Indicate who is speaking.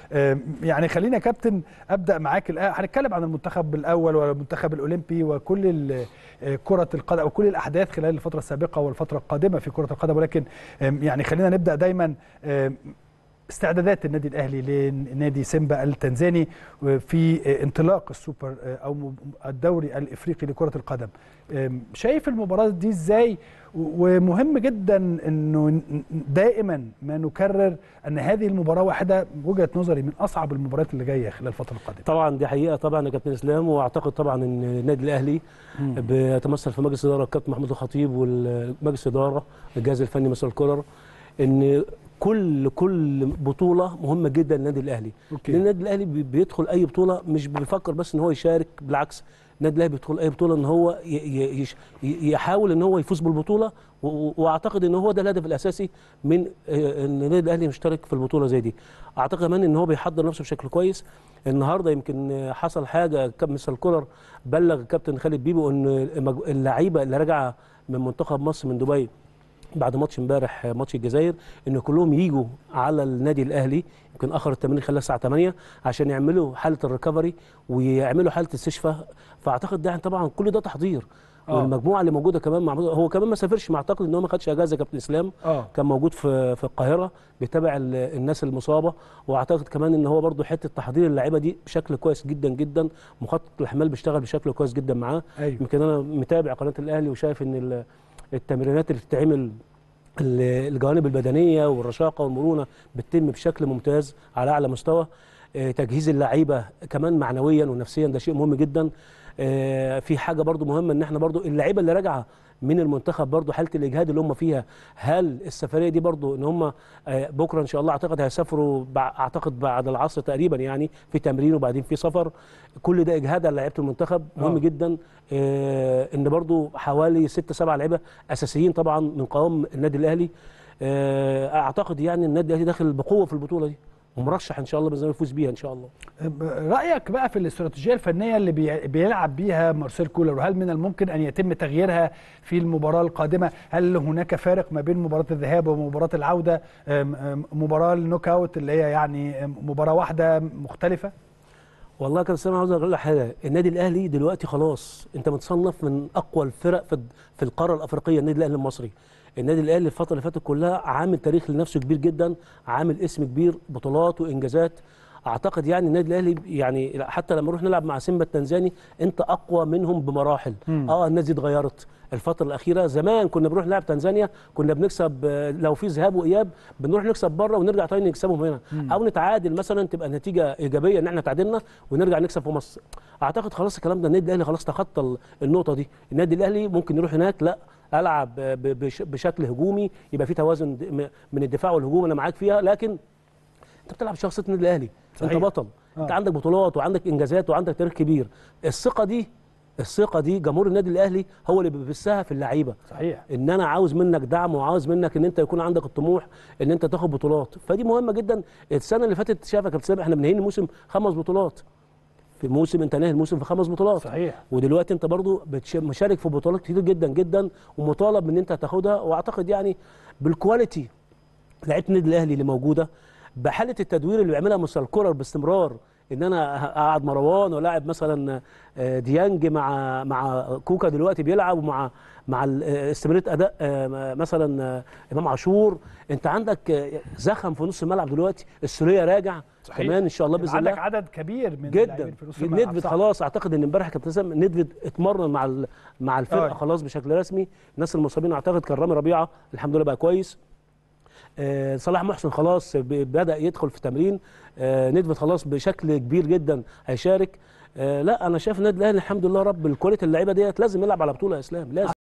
Speaker 1: آم، يعني خلينا يا كابتن ابدا معاك الآن هنتكلم عن المنتخب الاول والمنتخب الاولمبي وكل ال- آه، كره القدم وكل الاحداث خلال الفتره السابقه والفتره القادمه في كره القدم ولكن آم، يعني خلينا نبدا دايما آم، استعدادات النادي الاهلي لنادي سيمبا التنزاني في انطلاق السوبر او الدوري الافريقي لكره القدم شايف المباراه دي ازاي ومهم جدا انه دائما ما نكرر ان هذه المباراه واحده وجهه نظري من اصعب المباريات اللي جايه خلال الفتره القادمه
Speaker 2: طبعا دي حقيقه طبعا يا كابتن اسلام واعتقد طبعا ان النادي الاهلي بيتمثل في مجلس الاداره الكابتن محمود الخطيب والمجلس الاداره الجهاز الفني مستر كولر ان كل كل بطوله مهمه جدا للنادي الاهلي
Speaker 1: أوكي.
Speaker 2: لان النادي الاهلي بي- بيدخل اي بطوله مش بيفكر بس ان هو يشارك بالعكس النادي الاهلي بيدخل اي بطوله ان هو ي- ي- يش- ي- يحاول ان هو يفوز بالبطوله و- و- واعتقد ان هو ده الهدف الاساسي من آه، ان النادي الاهلي مشترك في البطوله زي دي اعتقد كمان ان هو بيحضر نفسه بشكل كويس النهارده يمكن آه، حصل حاجه كابتن مستر كولر بلغ كابتن خالد بيبو ان المج- اللعيبه اللي راجعه من منتخب مصر من دبي بعد ماتش امبارح ماتش الجزائر ان كلهم يجوا على النادي الاهلي يمكن اخر التمرين خلال الساعه 8 عشان يعملوا حاله الريكفري ويعملوا حاله استشفاء فاعتقد ده طبعا كل ده تحضير
Speaker 1: آه.
Speaker 2: والمجموعه اللي موجوده كمان مع هو كمان ما سافرش ما اعتقد ان هو ما خدش اجازه يا كابتن اسلام
Speaker 1: اه
Speaker 2: كان موجود في في القاهره بيتابع ال- الناس المصابه واعتقد كمان ان هو برضو حته تحضير اللعيبه دي بشكل كويس جدا جدا مخطط الاحمال بيشتغل بشكل كويس جدا معاه
Speaker 1: ايوه
Speaker 2: يمكن انا متابع قناه الاهلي وشايف ان ال- التمرينات اللي بتتعمل ال- الجوانب البدنيه والرشاقه والمرونه بتتم بشكل ممتاز على اعلى مستوى آه، تجهيز اللعيبه كمان معنويا ونفسيا ده شيء مهم جدا آه، في حاجه برضو مهمه ان احنا برضو اللعيبه اللي راجعه من المنتخب برضو حاله الاجهاد اللي هم فيها هل السفريه دي برضو ان هم آه، بكره ان شاء الله اعتقد هيسافروا بع- اعتقد بعد العصر تقريبا يعني في تمرين وبعدين في سفر كل ده اجهاد على لعيبه المنتخب مهم
Speaker 1: آه.
Speaker 2: جدا آه، ان برضو حوالي ست سبع لعيبه اساسيين طبعا من قوام النادي الاهلي آه، اعتقد يعني النادي الاهلي داخل بقوه في البطوله دي ومرشح ان شاء الله باذن الله يفوز بيها ان شاء الله
Speaker 1: رايك بقى في الاستراتيجيه الفنيه اللي بي- بيلعب بيها مارسيل كولر وهل من الممكن ان يتم تغييرها في المباراه القادمه هل هناك فارق ما بين مباراه الذهاب ومباراه العوده أم- أم- مباراه النوك اوت اللي هي يعني أم، مباراه واحده مختلفه
Speaker 2: والله يا كابتن سامي عاوز اقول لك حاجه النادي الاهلي دلوقتي خلاص انت متصنف من اقوى الفرق في في القاره الافريقيه النادي الاهلي المصري النادي الاهلي الفتره اللي فاتت كلها عامل تاريخ لنفسه كبير جدا عامل اسم كبير بطولات وانجازات اعتقد يعني النادي الاهلي يعني حتى لما نروح نلعب مع سيمبا التنزاني انت اقوى منهم بمراحل
Speaker 1: مم.
Speaker 2: اه الناس دي اتغيرت الفتره الاخيره زمان كنا بنروح نلعب تنزانيا كنا بنكسب آه، لو في ذهاب واياب بنروح نكسب بره ونرجع تاني نكسبهم هنا او نتعادل مثلا تبقى النتيجه ايجابيه ان احنا تعادلنا ونرجع نكسب في مصر اعتقد خلاص الكلام ده النادي الاهلي خلاص تخطى ال- النقطه دي النادي الاهلي ممكن يروح هناك لا العب ب- بش- بشكل هجومي يبقى في توازن د- م- من الدفاع والهجوم انا معاك فيها لكن انت بتلعب شخصيه النادي الاهلي
Speaker 1: صحيح.
Speaker 2: انت بطل
Speaker 1: آه.
Speaker 2: انت عندك بطولات وعندك انجازات وعندك تاريخ كبير الثقه دي الثقه دي جمهور النادي الاهلي هو اللي بيبثها في اللعيبه
Speaker 1: صحيح
Speaker 2: ان انا عاوز منك دعم وعاوز منك ان انت يكون عندك الطموح ان انت تاخد بطولات فدي مهمه جدا السنه اللي فاتت شايفك يا كابتن سامي احنا بنهين الموسم خمس بطولات في موسم انت ناهي الموسم في خمس بطولات
Speaker 1: صحيح
Speaker 2: ودلوقتي انت برضو بتش- مشارك في بطولات كتير جدا جدا ومطالب ان انت تاخدها واعتقد يعني بالكواليتي لعيبه النادي الاهلي اللي موجوده بحاله التدوير اللي بيعملها مستر كولر باستمرار ان انا اقعد مروان ولاعب مثلا آه، ديانج مع مع كوكا دلوقتي بيلعب ومع مع ال- آه، استمراريه اداء آه، مثلا آه، امام عاشور انت عندك آه، زخم في نص الملعب دلوقتي السوليه راجع
Speaker 1: صحيح.
Speaker 2: كمان ان شاء الله باذن الله
Speaker 1: عندك عدد كبير من
Speaker 2: جدا
Speaker 1: اللاعبين في نص الملعب
Speaker 2: ندفد
Speaker 1: صح.
Speaker 2: خلاص اعتقد ان امبارح كابتن سام ندفد اتمرن مع ال- مع الفرقه
Speaker 1: آه.
Speaker 2: خلاص بشكل رسمي الناس المصابين اعتقد كان رامي ربيعه الحمد لله بقى كويس آه صلاح محسن خلاص ب- بدا يدخل في تمرين آه ندفد خلاص بشكل كبير جدا هيشارك آه لا انا شايف النادي الاهلي الحمد لله رب الكواليتي اللعيبه ديت لازم يلعب على بطوله يا اسلام لازم